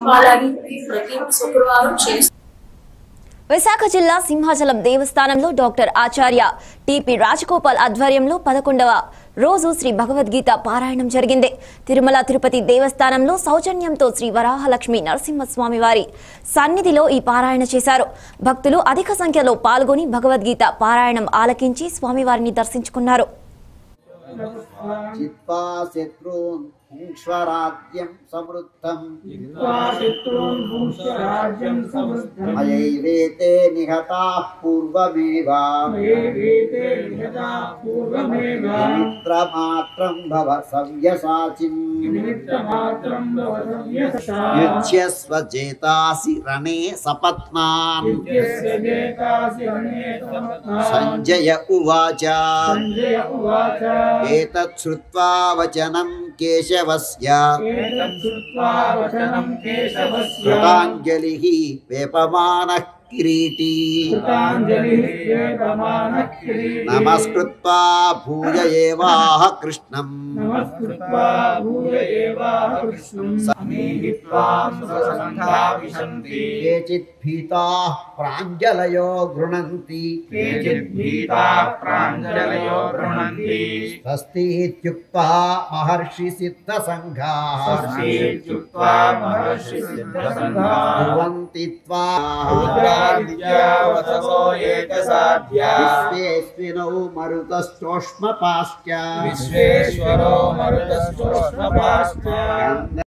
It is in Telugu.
వాళ్ళని ప్రతి శుక్రవారం చేస్తూ విశాఖ జిల్లా సింహాచలం దేవస్థానంలో డాక్టర్ ఆచార్య టిపి రాజగోపాల్ ఆధ్వర్యంలో పదకొండవ రోజు శ్రీ భగవద్గీత పారాయణం జరిగింది తిరుమల తిరుపతి దేవస్థానంలో సౌజన్యంతో శ్రీ వరాహలక్ష్మి నరసింహస్వామి వారి సన్నిధిలో ఈ పారాయణ చేశారు భక్తులు అధిక సంఖ్యలో పాల్గొని భగవద్గీత పారాయణం ఆలకించి స్వామివారిని దర్శించుకున్నారు చిత్వా శత్రూన్ భూష్వరాజ్యం సమృద్ధం మయైవేతే నిహతాః పూర్వమేవ నిమిత్రమాత్రం భవ సవ్యసాచిం యుజ్యస్వ చేతాసి రణే సపత్నాన్ సంజయ ఉవాచ ఏతత్ శ్రుత్వా వచనం కేశవస్య కృతాంజలిః వేపమానః కిరీటీ నమస్కృత్వా భూయ ఏవాహ కృష్ణం కేచిత్ భీతాః ప్రాంజలయో గృణంతి ప్రాంజలయో గృహంతి స్వస్తిత్యుక్తా మహర్షి సిద్ధ సంఘాః శ్రీయుక్త్వా మహర్షి సిద్ధసంఘాః కుర్వంతి త్వా విద్యావసవో ఏకసాధ్యా విశ్వేస్మినౌ మరుతశ్చోష్మపాశ్చ విశ్వేశ్వరో మరుతశ్చోష్మపాశ్చ